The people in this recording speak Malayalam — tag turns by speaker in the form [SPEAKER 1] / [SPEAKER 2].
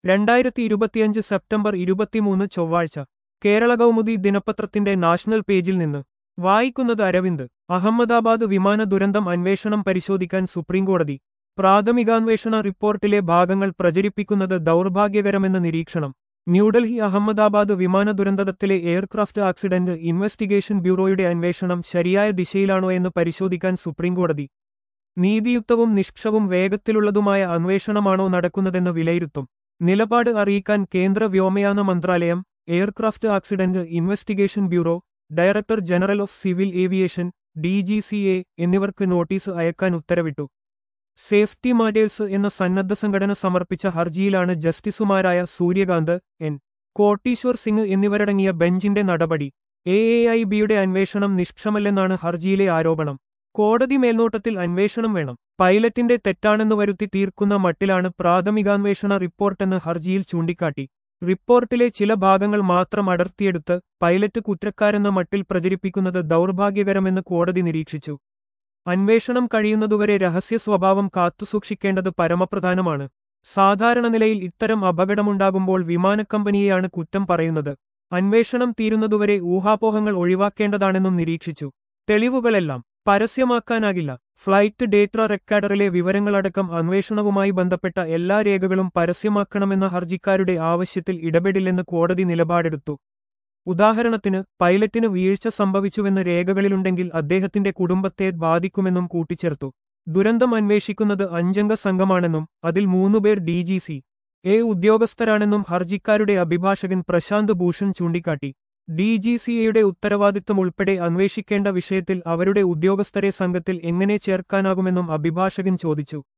[SPEAKER 1] രണ്ടായിരത്തി ഇരുപത്തിയഞ്ച് സെപ്റ്റംബർ ഇരുപത്തിമൂന്ന് ചൊവ്വാഴ്ച കേരള കൗമുദി ദിനപത്രത്തിന്റെ നാഷണൽ പേജിൽ നിന്ന് വായിക്കുന്നത് അരവിന്ദ് അഹമ്മദാബാദ് വിമാന ദുരന്തം അന്വേഷണം പരിശോധിക്കാൻ സുപ്രീംകോടതി പ്രാഥമികാന്വേഷണ റിപ്പോർട്ടിലെ ഭാഗങ്ങൾ പ്രചരിപ്പിക്കുന്നത് ദൗർഭാഗ്യകരമെന്ന് നിരീക്ഷണം ന്യൂഡൽഹി അഹമ്മദാബാദ് വിമാന ദുരന്തത്തിലെ എയർക്രാഫ്റ്റ് ആക്സിഡന്റ് ഇൻവെസ്റ്റിഗേഷൻ ബ്യൂറോയുടെ അന്വേഷണം ശരിയായ ദിശയിലാണോ എന്ന് പരിശോധിക്കാൻ സുപ്രീംകോടതി നീതിയുക്തവും നിഷ്പക്ഷവും വേഗത്തിലുള്ളതുമായ അന്വേഷണമാണോ നടക്കുന്നതെന്ന് വിലയിരുത്തും നിലപാട് അറിയിക്കാൻ കേന്ദ്ര വ്യോമയാന മന്ത്രാലയം aircraft accident investigation bureau director general of civil aviation DGCA എന്നിവർക്ക് നോട്ടീസ് അയക്കാൻ ഉത്തരവിട്ടു സേഫ്റ്റി മാറ്റേഴ്സ് എന്ന സന്നദ്ധ സംഘടന സമർപ്പിച്ച ഹർജിയിലാണ് ജസ്റ്റിസുമാരായ സൂര്യകാന്ത് എൻ കോട്ടീശ്വർ സിംഗ് എന്നിവരടങ്ങിയ ബെഞ്ചിന്റെ നടപടി എ എ ഐ ബിയുടെ അന്വേഷണം നിഷ്പക്ഷമല്ലെന്നാണ് ഹർജിയിലെ ആരോപണം കോടതി മേൽനോട്ടത്തിൽ അന്വേഷണം വേണം പൈലറ്റിന്റെ തെറ്റാണെന്ന് വരുത്തി തീർക്കുന്ന മട്ടിലാണ് പ്രാഥമികാന്വേഷണ റിപ്പോർട്ടെന്ന് ഹർജിയിൽ ചൂണ്ടിക്കാട്ടി റിപ്പോർട്ടിലെ ചില ഭാഗങ്ങൾ മാത്രം അടർത്തിയെടുത്ത് പൈലറ്റ് കുറ്റക്കാരെന്ന മട്ടിൽ പ്രചരിപ്പിക്കുന്നത് ദൗർഭാഗ്യകരമെന്ന് കോടതി നിരീക്ഷിച്ചു അന്വേഷണം കഴിയുന്നതുവരെ രഹസ്യ സ്വഭാവം കാത്തുസൂക്ഷിക്കേണ്ടത് പരമപ്രധാനമാണ് സാധാരണ നിലയിൽ ഇത്തരം അപകടമുണ്ടാകുമ്പോൾ വിമാനക്കമ്പനിയെയാണ് കുറ്റം പറയുന്നത് അന്വേഷണം തീരുന്നതുവരെ ഊഹാപോഹങ്ങൾ ഒഴിവാക്കേണ്ടതാണെന്നും നിരീക്ഷിച്ചു തെളിവുകളെല്ലാം പരസ്യമാക്കാനാകില്ല ഫ്ലൈറ്റ് ഡേറ്റ റെക്കോർഡറിലെ വിവരങ്ങളടക്കം അന്വേഷണവുമായി ബന്ധപ്പെട്ട എല്ലാ രേഖകളും പരസ്യമാക്കണമെന്ന ഹർജിക്കാരുടെ ആവശ്യത്തിൽ ഇടപെടില്ലെന്ന് കോടതി നിലപാടെടുത്തു ഉദാഹരണത്തിന് പൈലറ്റിന് വീഴ്ച സംഭവിച്ചുവെന്ന് രേഖകളിലുണ്ടെങ്കിൽ അദ്ദേഹത്തിന്റെ കുടുംബത്തെ ബാധിക്കുമെന്നും കൂട്ടിച്ചേർത്തു ദുരന്തം അന്വേഷിക്കുന്നത് അഞ്ചംഗ സംഘമാണെന്നും അതിൽ മൂന്നുപേർ ഡിജിസി എ ഉദ്യോഗസ്ഥരാണെന്നും ഹർജിക്കാരുടെ അഭിഭാഷകൻ പ്രശാന്ത് ഭൂഷൺ ചൂണ്ടിക്കാട്ടി ഡിജിസിഎയുടെ ഉത്തരവാദിത്തം ഉൾപ്പെടെ അന്വേഷിക്കേണ്ട വിഷയത്തിൽ അവരുടെ ഉദ്യോഗസ്ഥരെ സംഘത്തിൽ എങ്ങനെ ചേർക്കാനാകുമെന്നും അഭിഭാഷകൻ ചോദിച്ചു